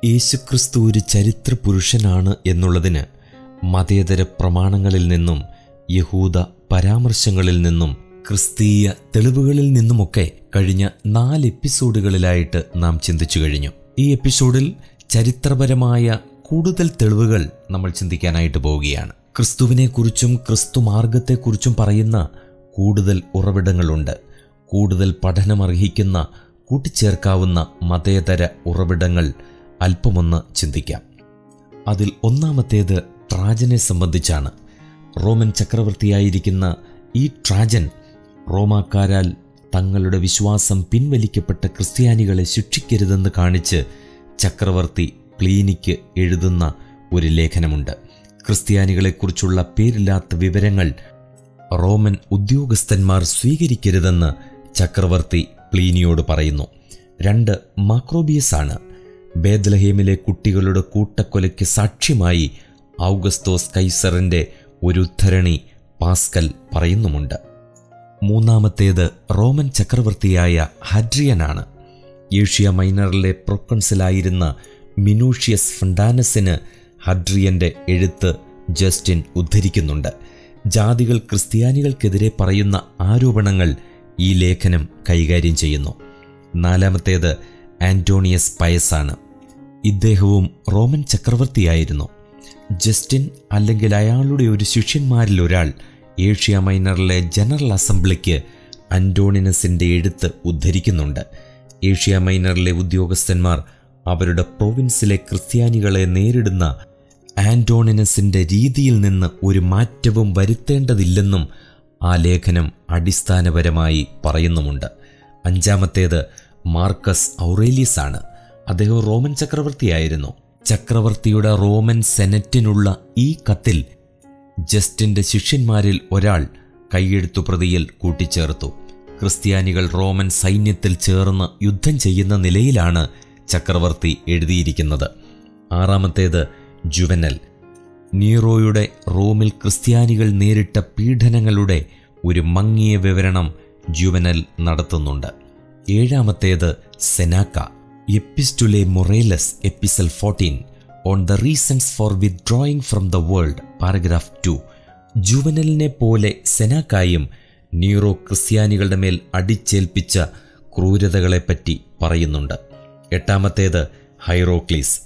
യേശുക്രിസ്തു ഒരു ചരിത്ര പുരുഷനാണ് എന്നുള്ളതിന് മതേതര പ്രമാണങ്ങളിൽ നിന്നും യഹൂദ പരാമർശങ്ങളിൽ നിന്നും ക്രിസ്തീയ തെളിവുകളിൽ നിന്നുമൊക്കെ കഴിഞ്ഞ നാല് എപ്പിസോഡുകളിലായിട്ട് നാം ചിന്തിച്ചു കഴിഞ്ഞു ഈ എപ്പിസോഡിൽ ചരിത്രപരമായ കൂടുതൽ തെളിവുകൾ നമ്മൾ ചിന്തിക്കാനായിട്ട് പോവുകയാണ് ക്രിസ്തുവിനെക്കുറിച്ചും ക്രിസ്തു മാർഗത്തെക്കുറിച്ചും പറയുന്ന കൂടുതൽ ഉറവിടങ്ങളുണ്ട് കൂടുതൽ പഠനമർഹിക്കുന്ന കൂട്ടിച്ചേർക്കാവുന്ന മതേതര ഉറവിടങ്ങൾ അല്പമൊന്ന് ചിന്തിക്കാം അതിൽ ഒന്നാമത്തേത് ട്രാജനെ സംബന്ധിച്ചാണ് റോമൻ ചക്രവർത്തിയായിരിക്കുന്ന ഈ ട്രാജൻ റോമാക്കാരാൽ തങ്ങളുടെ വിശ്വാസം പിൻവലിക്കപ്പെട്ട ക്രിസ്ത്യാനികളെ ശിക്ഷിക്കരുതെന്ന് കാണിച്ച് ചക്രവർത്തി പ്ലീനിക്ക് എഴുതുന്ന ഒരു ലേഖനമുണ്ട് ക്രിസ്ത്യാനികളെക്കുറിച്ചുള്ള പേരില്ലാത്ത വിവരങ്ങൾ റോമൻ ഉദ്യോഗസ്ഥന്മാർ സ്വീകരിക്കരുതെന്ന് ചക്രവർത്തി പ്ലീനിയോട് പറയുന്നു രണ്ട് മാക്രോബിയസ് ആണ് ബേദ്ലഹേമിലെ കുട്ടികളുടെ കൂട്ടക്കൊലയ്ക്ക് സാക്ഷ്യമായി ഔഗസ്തോസ് കൈസറിന്റെ ഒരു ഉദ്ധരണി പാസ്കൽ പറയുന്നുമുണ്ട് മൂന്നാമത്തേത് റോമൻ ചക്രവർത്തിയായ ഹഡ്രിയനാണ് ഏഷ്യ മൈനറിലെ പ്രൊക്കൺസിലായിരുന്ന മിനൂഷ്യസ് ഫണ്ടാനസിന് ഹഡ്രിയന്റെ എഴുത്ത് ജസ്റ്റിൻ ഉദ്ധരിക്കുന്നുണ്ട് ജാതികൾ ക്രിസ്ത്യാനികൾക്കെതിരെ പറയുന്ന ആരോപണങ്ങൾ ഈ ലേഖനം കൈകാര്യം ചെയ്യുന്നു നാലാമത്തേത് ആന്റോണിയസ് പയസാണ് ഇദ്ദേഹവും റോമൻ ചക്രവർത്തിയായിരുന്നു ജസ്റ്റിൻ അല്ലെങ്കിൽ അയാളുടെ ഒരു ശിഷ്യന്മാരിൽ ഒരാൾ ഏഷ്യ മൈനറിലെ ജനറൽ അസംബ്ലിക്ക് അന്റോണിനസിന്റെ എഴുത്ത് ഉദ്ധരിക്കുന്നുണ്ട് ഏഷ്യ മൈനറിലെ ഉദ്യോഗസ്ഥന്മാർ അവരുടെ പ്രൊവിൻസിലെ ക്രിസ്ത്യാനികളെ നേരിടുന്ന ആന്റോണിനസിന്റെ രീതിയിൽ നിന്ന് ഒരു മാറ്റവും വരുത്തേണ്ടതില്ലെന്നും ആ ലേഖനം അടിസ്ഥാനപരമായി പറയുന്നുമുണ്ട് അഞ്ചാമത്തേത് മാർക്കസ് ഔറേലിയസ് ആണ് അദ്ദേഹം റോമൻ ചക്രവർത്തിയായിരുന്നു ചക്രവർത്തിയുടെ റോമൻ സെനറ്റിനുള്ള ഈ കത്തിൽ ജസ്റ്റിന്റെ ശിഷ്യന്മാരിൽ ഒരാൾ കൈയെഴുത്തു പ്രതിയിൽ കൂട്ടിച്ചേർത്തു ക്രിസ്ത്യാനികൾ റോമൻ സൈന്യത്തിൽ ചേർന്ന് യുദ്ധം ചെയ്യുന്ന നിലയിലാണ് ചക്രവർത്തി എഴുതിയിരിക്കുന്നത് ആറാമത്തേത് ജുവനൽ നീറോയുടെ റോമിൽ ക്രിസ്ത്യാനികൾ നേരിട്ട പീഡനങ്ങളുടെ ഒരു മങ്ങിയ വിവരണം ജുവനൽ നടത്തുന്നുണ്ട് ഏഴാമത്തേത് Seneca Epistulae Morales epistle fourteen on the reasons for withdrawing from the world paragraph two ജുവനലിനെ പോലെ സെനാക്കായും നീറോ ക്രിസ്ത്യാനികളുടെ മേൽ അടിച്ചേൽപ്പിച്ച ക്രൂരതകളെപ്പറ്റി പറയുന്നുണ്ട് എട്ടാമത്തേത് Hierocles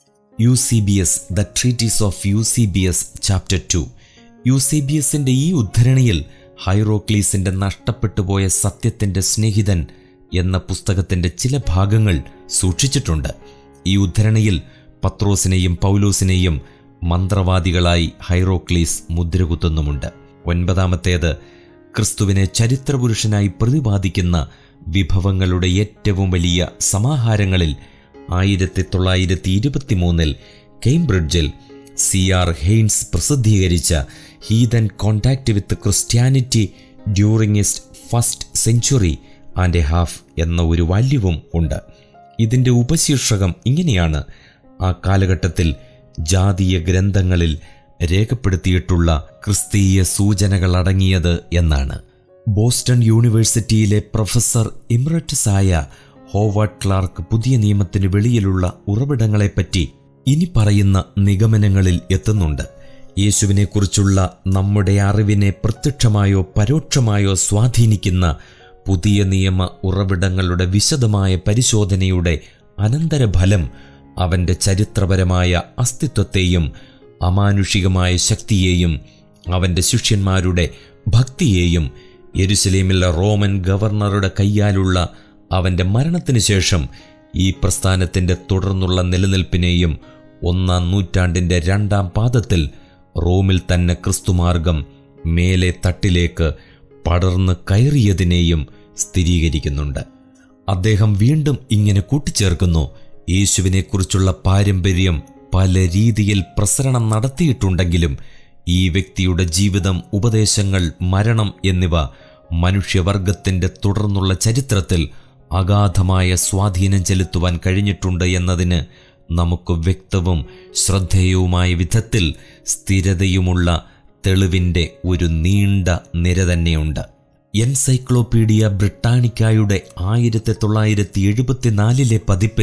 U C B S the treatise of U C B S chapter two U C B എസിന്റെ ഈ ഉദ്ധരണിയിൽ ഹൈറോക്ലീസിന്റെ നഷ്ടപ്പെട്ടുപോയ സത്യത്തിന്റെ സ്നേഹിതൻ എന്ന പുസ്തകത്തിന്റെ ചില ഭാഗങ്ങൾ സൂക്ഷിച്ചിട്ടുണ്ട് ഈ ഉദ്ധരണിയിൽ പത്രോസിനെയും പൗലോസിനെയും മന്ത്രവാദികളായി ഹൈറോക്ലീസ് മുദ്രകുത്തുന്നുമുണ്ട് ഒൻപതാമത്തേത് ക്രിസ്തുവിനെ ചരിത്രപുരുഷനായി പ്രതിപാദിക്കുന്ന വിഭവങ്ങളുടെ ഏറ്റവും വലിയ സമാഹാരങ്ങളിൽ ആയിരത്തി തൊള്ളായിരത്തി ഇരുപത്തി മൂന്നിൽ കേംബ്രിഡ്ജിൽ സി ആർ ഹെയ്ൻസ് പ്രസിദ്ധീകരിച്ച heathen contact with Christianity during ഇസ്റ്റ് first century and a half എന്ന ഒരു വാല്യവും ഉണ്ട് ഇതിൻ്റെ ഉപശീർഷകം ഇങ്ങനെയാണ് ആ കാലഘട്ടത്തിൽ ജാതീയ ഗ്രന്ഥങ്ങളിൽ രേഖപ്പെടുത്തിയിട്ടുള്ള ക്രിസ്തീയ സൂചനകൾ അടങ്ങിയത് എന്നാണ് ബോസ്റ്റൺ യൂണിവേഴ്സിറ്റിയിലെ പ്രൊഫസർ ഇമ്രറ്റസായ ഹോവാർഡ് ക്ലാർക്ക് പുതിയ നിയമത്തിന് വെളിയിലുള്ള ഉറവിടങ്ങളെപ്പറ്റി ഇനി പറയുന്ന നിഗമനങ്ങളിൽ എത്തുന്നുണ്ട് യേശുവിനെക്കുറിച്ചുള്ള നമ്മുടെ അറിവിനെ പ്രത്യക്ഷമായോ പരോക്ഷമായോ സ്വാധീനിക്കുന്ന പുതിയ നിയമ ഉറവിടങ്ങളുടെ വിശദമായ പരിശോധനയുടെ അനന്തരഫലം അവൻ്റെ ചരിത്രപരമായ അസ്തിത്വത്തെയും അമാനുഷികമായ ശക്തിയെയും അവൻ്റെ ശിഷ്യന്മാരുടെ ഭക്തിയെയും യെരുസലേമിലെ റോമൻ ഗവർണറുടെ കയ്യാലുള്ള അവൻ്റെ മരണത്തിന് ശേഷം ഈ പ്രസ്ഥാനത്തിൻ്റെ തുടർന്നുള്ള നിലനിൽപ്പിനെയും ഒന്നാം നൂറ്റാണ്ടിൻ്റെ രണ്ടാം പാദത്തിൽ റോമിൽ തന്നെ ക്രിസ്തുമാർഗം മേലെ തട്ടിലേക്ക് പടർന്ന് കയറിയതിനെയും സ്ഥിരീകരിക്കുന്നുണ്ട് അദ്ദേഹം വീണ്ടും ഇങ്ങനെ കൂട്ടിച്ചേർക്കുന്നു യേശുവിനെക്കുറിച്ചുള്ള പാരമ്പര്യം പല രീതിയിൽ പ്രസരണം നടത്തിയിട്ടുണ്ടെങ്കിലും ഈ വ്യക്തിയുടെ ജീവിതം ഉപദേശങ്ങൾ മരണം എന്നിവ മനുഷ്യവർഗത്തിൻ്റെ തുടർന്നുള്ള ചരിത്രത്തിൽ അഗാധമായ സ്വാധീനം ചെലുത്തുവാൻ കഴിഞ്ഞിട്ടുണ്ട് എന്നതിന് നമുക്ക് വ്യക്തവും ശ്രദ്ധേയവുമായ വിധത്തിൽ സ്ഥിരതയുമുള്ള തെളിവിൻ്റെ ഒരു നീണ്ട നിര തന്നെയുണ്ട് എൻസൈക്ലോപീഡിയ ബ്രിട്ടാനിക്കായുടെ ആയിരത്തി തൊള്ളായിരത്തി എഴുപത്തിനാലിലെ പതിപ്പിൽ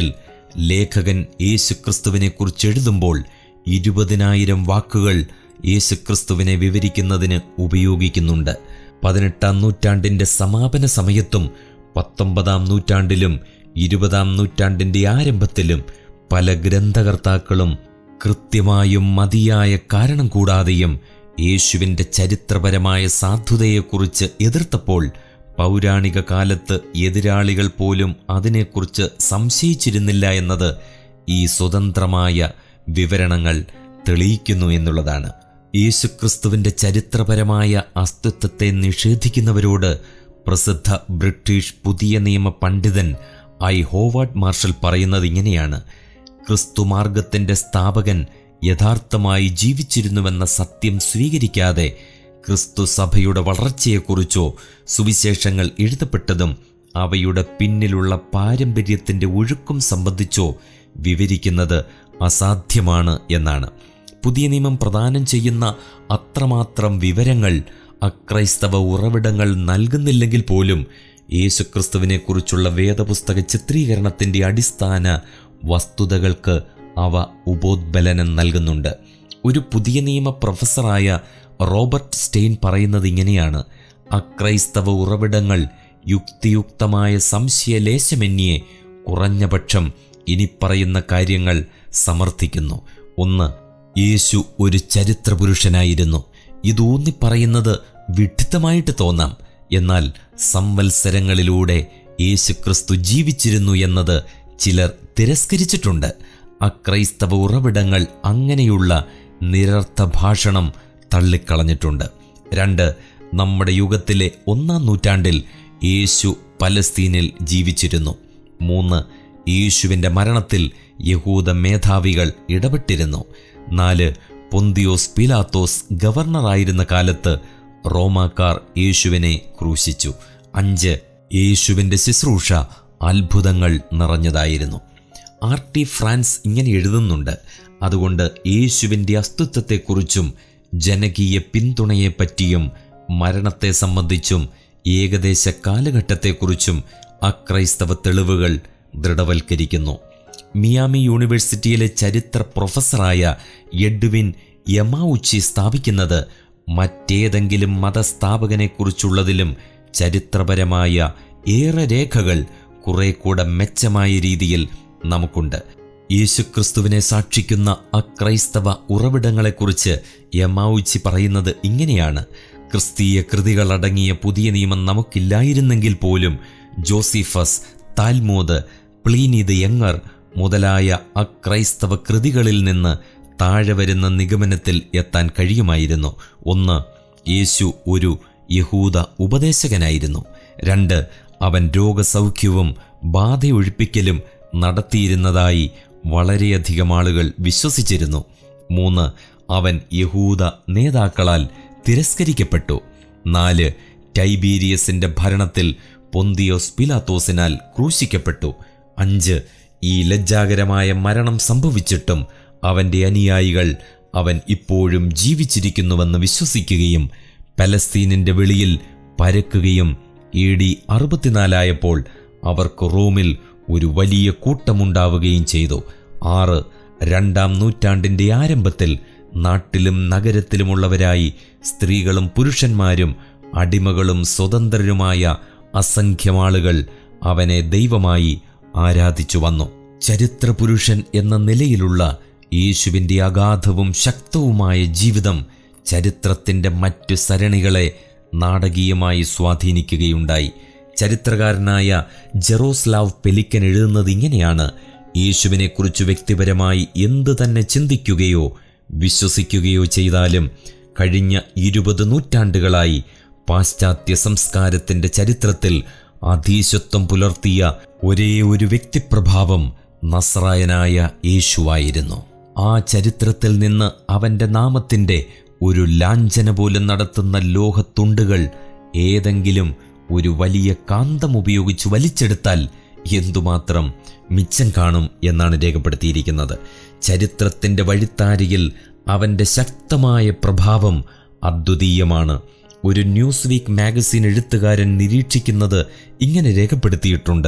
ലേഖകൻ യേശുക്രിസ്തുവിനെക്കുറിച്ച് എഴുതുമ്പോൾ ഇരുപതിനായിരം വാക്കുകൾ യേശുക്രിസ്തുവിനെ വിവരിക്കുന്നതിന് ഉപയോഗിക്കുന്നുണ്ട് പതിനെട്ടാം നൂറ്റാണ്ടിൻ്റെ സമാപന സമയത്തും പത്തൊമ്പതാം നൂറ്റാണ്ടിലും ഇരുപതാം നൂറ്റാണ്ടിൻ്റെ ആരംഭത്തിലും പല ഗ്രന്ഥകർത്താക്കളും കൃത്യമായും മതിയായ കാരണം കൂടാതെയും യേശുവിൻ്റെ ചരിത്രപരമായ സാധുതയെക്കുറിച്ച് എതിർത്തപ്പോൾ പൗരാണിക കാലത്ത് എതിരാളികൾ പോലും അതിനെക്കുറിച്ച് സംശയിച്ചിരുന്നില്ല എന്നത് ഈ സ്വതന്ത്രമായ വിവരണങ്ങൾ തെളിയിക്കുന്നു എന്നുള്ളതാണ് യേശുക്രിസ്തുവിൻ്റെ ചരിത്രപരമായ അസ്തിത്വത്തെ നിഷേധിക്കുന്നവരോട് പ്രസിദ്ധ ബ്രിട്ടീഷ് പുതിയ നിയമ പണ്ഡിതൻ ഐ ഹോവാർഡ് മാർഷൽ പറയുന്നത് ഇങ്ങനെയാണ് ക്രിസ്തുമാർഗത്തിൻ്റെ സ്ഥാപകൻ യഥാർത്ഥമായി ജീവിച്ചിരുന്നുവെന്ന സത്യം സ്വീകരിക്കാതെ ക്രിസ്തു സഭയുടെ വളർച്ചയെക്കുറിച്ചോ സുവിശേഷങ്ങൾ എഴുതപ്പെട്ടതും അവയുടെ പിന്നിലുള്ള പാരമ്പര്യത്തിൻ്റെ ഒഴുക്കും സംബന്ധിച്ചോ വിവരിക്കുന്നത് അസാധ്യമാണ് എന്നാണ് പുതിയ നിയമം പ്രദാനം ചെയ്യുന്ന അത്രമാത്രം വിവരങ്ങൾ അക്രൈസ്തവ ഉറവിടങ്ങൾ നൽകുന്നില്ലെങ്കിൽ പോലും യേശുക്രിസ്തുവിനെക്കുറിച്ചുള്ള വേദപുസ്തക ചിത്രീകരണത്തിൻ്റെ അടിസ്ഥാന വസ്തുതകൾക്ക് അവ ഉപോദ്ബലനം നൽകുന്നുണ്ട് ഒരു പുതിയ നിയമ പ്രൊഫസറായ റോബർട്ട് സ്റ്റെയിൻ പറയുന്നത് ഇങ്ങനെയാണ് അക്രൈസ്തവ ഉറവിടങ്ങൾ യുക്തിയുക്തമായ സംശയലേശമന്യെ കുറഞ്ഞപക്ഷം ഇനി പറയുന്ന കാര്യങ്ങൾ സമർത്ഥിക്കുന്നു ഒന്ന് യേശു ഒരു ചരിത്രപുരുഷനായിരുന്നു ഇതൂന്നി പറയുന്നത് വിഡിത്തമായിട്ട് തോന്നാം എന്നാൽ സംവത്സരങ്ങളിലൂടെ യേശു ക്രിസ്തു ജീവിച്ചിരുന്നു എന്നത് ചിലർ തിരസ്കരിച്ചിട്ടുണ്ട് അക്രൈസ്തവ ഉറവിടങ്ങൾ അങ്ങനെയുള്ള നിരർത്ഥ ഭാഷണം തള്ളിക്കളഞ്ഞിട്ടുണ്ട് രണ്ട് നമ്മുടെ യുഗത്തിലെ ഒന്നാം നൂറ്റാണ്ടിൽ യേശു പലസ്തീനിൽ ജീവിച്ചിരുന്നു മൂന്ന് യേശുവിൻ്റെ മരണത്തിൽ യഹൂദ മേധാവികൾ ഇടപെട്ടിരുന്നു നാല് പൊന്തിയോസ് പിലാത്തോസ് ഗവർണറായിരുന്ന കാലത്ത് റോമാക്കാർ യേശുവിനെ ക്രൂശിച്ചു അഞ്ച് യേശുവിൻ്റെ ശുശ്രൂഷ അത്ഭുതങ്ങൾ നിറഞ്ഞതായിരുന്നു ആർ ടി ഫ്രാൻസ് ഇങ്ങനെ എഴുതുന്നുണ്ട് അതുകൊണ്ട് യേശുവിൻ്റെ അസ്തിത്വത്തെക്കുറിച്ചും ജനകീയ പിന്തുണയെപ്പറ്റിയും മരണത്തെ സംബന്ധിച്ചും ഏകദേശ കാലഘട്ടത്തെക്കുറിച്ചും അക്രൈസ്തവ തെളിവുകൾ ദൃഢവൽക്കരിക്കുന്നു മിയാമി യൂണിവേഴ്സിറ്റിയിലെ ചരിത്ര പ്രൊഫസറായ എഡ്വിൻ യമാവുച്ചി സ്ഥാപിക്കുന്നത് മറ്റേതെങ്കിലും മതസ്ഥാപകനെക്കുറിച്ചുള്ളതിലും ചരിത്രപരമായ ഏറെ രേഖകൾ കുറെ കൂടെ മെച്ചമായ രീതിയിൽ നമുക്കുണ്ട് യേശുക്രിസ്തുവിനെ സാക്ഷിക്കുന്ന അക്രൈസ്തവ ഉറവിടങ്ങളെക്കുറിച്ച് യമാവുച്ചി പറയുന്നത് ഇങ്ങനെയാണ് ക്രിസ്തീയ കൃതികളടങ്ങിയ പുതിയ നിയമം നമുക്കില്ലായിരുന്നെങ്കിൽ പോലും Josephus Talmud Pliny the younger മുതലായ അക്രൈസ്തവ കൃതികളിൽ നിന്ന് താഴെ വരുന്ന നിഗമനത്തിൽ എത്താൻ കഴിയുമായിരുന്നു ഒന്ന് യേശു ഒരു യഹൂദ ഉപദേശകനായിരുന്നു രണ്ട് അവൻ രോഗസൗഖ്യവും ബാധയൊഴിപ്പിക്കലും നടത്തിയിരുന്നതായി വളരെയധികം ആളുകൾ വിശ്വസിച്ചിരുന്നു മൂന്ന് അവൻ യഹൂദ നേതാക്കളാൽ തിരസ്കരിക്കപ്പെട്ടു നാല് ടൈബീരിയസിന്റെ ഭരണത്തിൽ പൊന്തിയോസ് പിലാത്തോസിനാൽ ക്രൂശിക്കപ്പെട്ടു അഞ്ച് ഈ ലജ്ജാകരമായ മരണം സംഭവിച്ചിട്ടും അവന്റെ അനുയായികൾ അവൻ ഇപ്പോഴും ജീവിച്ചിരിക്കുന്നുവെന്ന് വിശ്വസിക്കുകയും പലസ്തീനിന്റെ വെളിയിൽ പരക്കുകയും എ ഡി അറുപത്തിനാലായപ്പോൾ അവർക്ക് റോമിൽ ഒരു വലിയ കൂട്ടമുണ്ടാവുകയും ചെയ്തു ആറ് രണ്ടാം നൂറ്റാണ്ടിന്റെ ആരംഭത്തിൽ നാട്ടിലും നഗരത്തിലുമുള്ളവരായി സ്ത്രീകളും പുരുഷന്മാരും അടിമകളും സ്വതന്ത്രരുമായ അസംഖ്യം ആളുകൾ അവനെ ദൈവമായി ആരാധിച്ചു വന്നു ചരിത്രപുരുഷൻ എന്ന നിലയിലുള്ള യേശുവിൻ്റെ അഗാധവും ശക്തവുമായ ജീവിതം ചരിത്രത്തിൻ്റെ മറ്റു സരണികളെ നാടകീയമായി സ്വാധീനിക്കുകയുണ്ടായി ചരിത്രകാരനായ ജെറോസ്ലാവ് പെലിക്കൻ എഴുതുന്നത് ഇങ്ങനെയാണ് യേശുവിനെക്കുറിച്ച് വ്യക്തിപരമായി എന്തു തന്നെ ചിന്തിക്കുകയോ വിശ്വസിക്കുകയോ ചെയ്താലും കഴിഞ്ഞ ഇരുപത് നൂറ്റാണ്ടുകളായി പാശ്ചാത്യ സംസ്കാരത്തിൻ്റെ ചരിത്രത്തിൽ അധീശത്വം പുലർത്തിയ ഒരേ ഒരു വ്യക്തിപ്രഭാവം നസ്രായനായ യേശുവായിരുന്നു ആ ചരിത്രത്തിൽ നിന്ന് അവൻ്റെ നാമത്തിൻ്റെ ഒരു ലാഞ്ചന പോലും നടത്തുന്ന ലോഹത്തുണ്ടുകൾ ഏതെങ്കിലും ഒരു വലിയ കാന്തം ഉപയോഗിച്ച് വലിച്ചെടുത്താൽ എന്തുമാത്രം മിച്ചം കാണും എന്നാണ് രേഖപ്പെടുത്തിയിരിക്കുന്നത് ചരിത്രത്തിൻ്റെ വഴിത്താരിയിൽ അവൻ്റെ ശക്തമായ പ്രഭാവം അദ്വിതീയമാണ് ഒരു ന്യൂസ് വീക്ക് മാഗസിൻ എഴുത്തുകാരൻ നിരീക്ഷിക്കുന്നത് ഇങ്ങനെ രേഖപ്പെടുത്തിയിട്ടുണ്ട്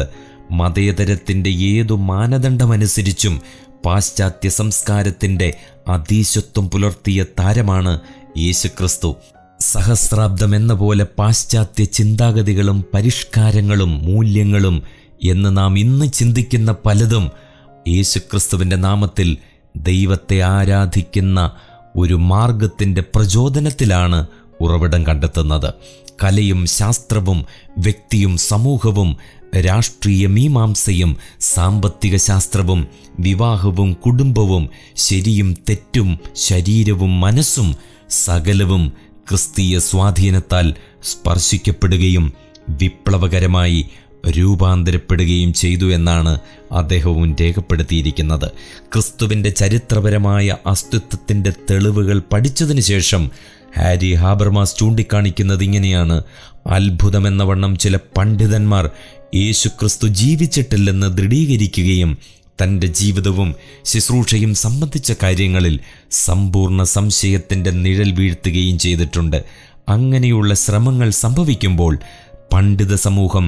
മതേതരത്തിൻ്റെ ഏതു മാനദണ്ഡമനുസരിച്ചും പാശ്ചാത്യ സംസ്കാരത്തിൻ്റെ അതീശത്വം പുലർത്തിയ താരമാണ് യേശുക്രിസ്തു സഹസ്രാബ്ദം എന്ന പോലെ പാശ്ചാത്യ ചിന്താഗതികളും പരിഷ്കാരങ്ങളും മൂല്യങ്ങളും എന്ന് നാം ഇന്ന് ചിന്തിക്കുന്ന പലതും യേശുക്രിസ്തുവിൻ്റെ നാമത്തിൽ ദൈവത്തെ ആരാധിക്കുന്ന ഒരു മാർഗത്തിൻ്റെ പ്രചോദനത്തിലാണ് ഉറവിടം കണ്ടെത്തുന്നത് കലയും ശാസ്ത്രവും വ്യക്തിയും സമൂഹവും രാഷ്ട്രീയ മീമാംസയും സാമ്പത്തിക ശാസ്ത്രവും വിവാഹവും കുടുംബവും ശരിയും തെറ്റും ശരീരവും മനസ്സും സകലവും ക്രിസ്തീയ സ്വാധീനത്താൽ സ്പർശിക്കപ്പെടുകയും വിപ്ലവകരമായി രൂപാന്തരപ്പെടുകയും ചെയ്തു എന്നാണ് അദ്ദേഹവും രേഖപ്പെടുത്തിയിരിക്കുന്നത് ക്രിസ്തുവിൻ്റെ ചരിത്രപരമായ അസ്തിത്വത്തിൻ്റെ തെളിവുകൾ പഠിച്ചതിന് ശേഷം ഹാരി ഹാബർമാസ് ചൂണ്ടിക്കാണിക്കുന്നത് ഇങ്ങനെയാണ് അത്ഭുതമെന്ന വണ്ണം ചില പണ്ഡിതന്മാർ യേശുക്രിസ്തു ജീവിച്ചിട്ടില്ലെന്ന് ദൃഢീകരിക്കുകയും തൻ്റെ ജീവിതവും ശുശ്രൂഷയും സംബന്ധിച്ച കാര്യങ്ങളിൽ സമ്പൂർണ്ണ സംശയത്തിൻ്റെ നിഴൽ വീഴ്ത്തുകയും ചെയ്തിട്ടുണ്ട് അങ്ങനെയുള്ള ശ്രമങ്ങൾ സംഭവിക്കുമ്പോൾ പണ്ഡിത സമൂഹം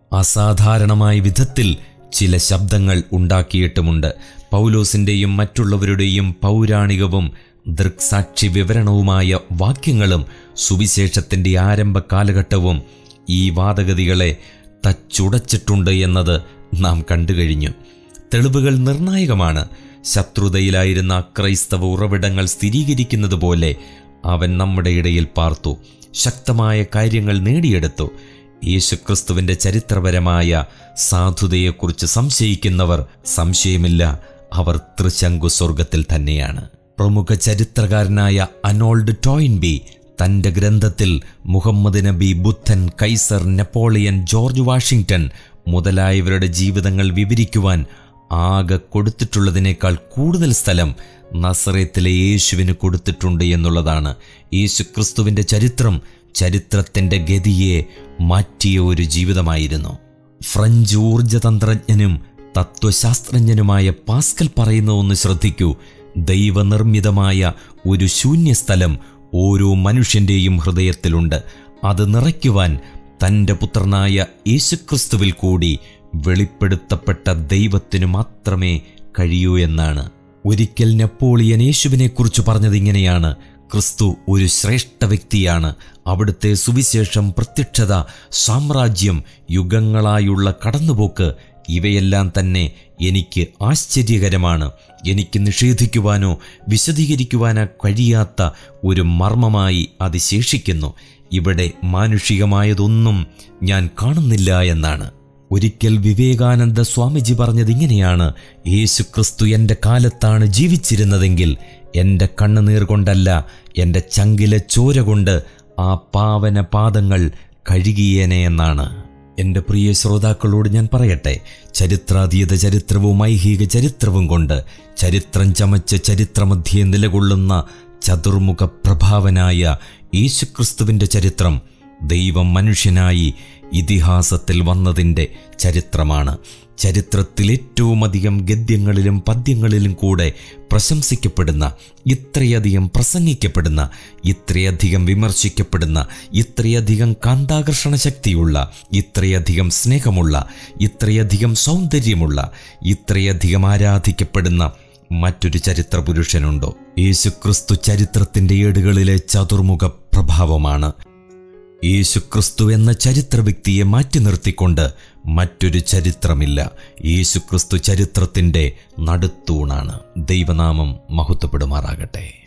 അസാധാരണമായ വിധത്തിൽ ചില ശബ്ദങ്ങൾ ഉണ്ടാക്കിയിട്ടുമുണ്ട് പൗലോസിൻ്റെയും മറ്റുള്ളവരുടെയും പൗരാണികവും ദൃക്സാക്ഷി വിവരണവുമായ വാക്യങ്ങളും സുവിശേഷത്തിൻ്റെ ആരംഭ കാലഘട്ടവും ഈ വാദഗതികളെ തച്ചുടച്ചിട്ടുണ്ട് എന്നത് നാം കണ്ടുകഴിഞ്ഞു തെളിവുകൾ നിർണായകമാണ് ശത്രുതയിലായിരുന്ന ക്രൈസ്തവ ഉറവിടങ്ങൾ സ്ഥിരീകരിക്കുന്നത് പോലെ അവൻ നമ്മുടെ ഇടയിൽ പാർത്തു ശക്തമായ കാര്യങ്ങൾ നേടിയെടുത്തു യേശുക്രിസ്തുവിൻ്റെ ചരിത്രപരമായ സാധുതയെക്കുറിച്ച് സംശയിക്കുന്നവർ സംശയമില്ല അവർ ത്രിശങ്കു സ്വർഗത്തിൽ തന്നെയാണ് പ്രമുഖ ചരിത്രകാരനായ അനോൾഡ് ടോയിൻബി തൻ്റെ ഗ്രന്ഥത്തിൽ മുഹമ്മദ് നബി ബുദ്ധൻ കൈസർ നെപ്പോളിയൻ ജോർജ് വാഷിങ്ടൺ മുതലായവരുടെ ജീവിതങ്ങൾ വിവരിക്കുവാൻ ആകെ കൊടുത്തിട്ടുള്ളതിനേക്കാൾ കൂടുതൽ സ്ഥലം നസറേത്തിലെ യേശുവിന് കൊടുത്തിട്ടുണ്ട് എന്നുള്ളതാണ് യേശു ക്രിസ്തുവിൻ്റെ ചരിത്രം ചരിത്രത്തിൻ്റെ ഗതിയെ മാറ്റിയ ഒരു ജീവിതമായിരുന്നു ഫ്രഞ്ച് ഊർജതന്ത്രജ്ഞനും തത്വശാസ്ത്രജ്ഞനുമായ പാസ്കൽ പറയുന്ന ഒന്ന് ശ്രദ്ധിക്കൂ ദൈവനിർമ്മിതമായ ഒരു ശൂന്യസ്ഥലം ഓരോ മനുഷ്യൻ്റെയും ഹൃദയത്തിലുണ്ട് അത് നിറയ്ക്കുവാൻ തൻ്റെ പുത്രനായ യേശുക്രിസ്തുവിൽ കൂടി വെളിപ്പെടുത്തപ്പെട്ട ദൈവത്തിനു മാത്രമേ കഴിയൂ എന്നാണ് ഒരിക്കൽ നെപ്പോളിയൻ യേശുവിനെക്കുറിച്ച് പറഞ്ഞത് ഇങ്ങനെയാണ് ക്രിസ്തു ഒരു ശ്രേഷ്ഠ വ്യക്തിയാണ് അവിടുത്തെ സുവിശേഷം പ്രത്യക്ഷത സാമ്രാജ്യം യുഗങ്ങളായുള്ള കടന്നുപോക്ക് ഇവയെല്ലാം തന്നെ എനിക്ക് ആശ്ചര്യകരമാണ് എനിക്ക് നിഷേധിക്കുവാനോ വിശദീകരിക്കുവാനോ കഴിയാത്ത ഒരു മർമ്മമായി അത് ശേഷിക്കുന്നു ഇവിടെ മാനുഷികമായതൊന്നും ഞാൻ കാണുന്നില്ല എന്നാണ് ഒരിക്കൽ വിവേകാനന്ദ സ്വാമിജി പറഞ്ഞത് ഇങ്ങനെയാണ് യേശു ക്രിസ്തു എൻ്റെ കാലത്താണ് ജീവിച്ചിരുന്നതെങ്കിൽ എൻ്റെ കണ്ണുനീർ കൊണ്ടല്ല എൻ്റെ ചങ്കിലെ ചോര കൊണ്ട് ആ പാവന പാദങ്ങൾ കഴുകിയേനെ എന്നാണ് എൻ്റെ പ്രിയ ശ്രോതാക്കളോട് ഞാൻ പറയട്ടെ ചരിത്രാതീത ചരിത്രവും ഐഹിക ചരിത്രവും കൊണ്ട് ചരിത്രം ചമച്ച് ചരിത്രമധ്യേ നിലകൊള്ളുന്ന ചതുർമുഖ പ്രഭാവനായ യേശുക്രിസ്തുവിൻ്റെ ചരിത്രം ദൈവം മനുഷ്യനായി ഇതിഹാസത്തിൽ വന്നതിൻ്റെ ചരിത്രമാണ് ചരിത്രത്തിൽ ഏറ്റവും അധികം ഗദ്യങ്ങളിലും പദ്യങ്ങളിലും കൂടെ പ്രശംസിക്കപ്പെടുന്ന ഇത്രയധികം പ്രസംഗിക്കപ്പെടുന്ന ഇത്രയധികം വിമർശിക്കപ്പെടുന്ന ഇത്രയധികം കാന്താകർഷണ ശക്തിയുള്ള ഇത്രയധികം സ്നേഹമുള്ള ഇത്രയധികം സൗന്ദര്യമുള്ള ഇത്രയധികം ആരാധിക്കപ്പെടുന്ന മറ്റൊരു ചരിത്ര പുരുഷനുണ്ടോ യേശുക്രിസ്തു ചരിത്രത്തിന്റെ ഏടുകളിലെ ചതുർമുഖ പ്രഭാവമാണ് യേശുക്രിസ്തു എന്ന ചരിത്ര വ്യക്തിയെ മാറ്റി നിർത്തിക്കൊണ്ട് മറ്റൊരു ചരിത്രമില്ല യേശുക്രിസ്തു ചരിത്രത്തിന്റെ നടുത്തൂണാണ് ദൈവനാമം മഹത്വപ്പെടുമാറാകട്ടെ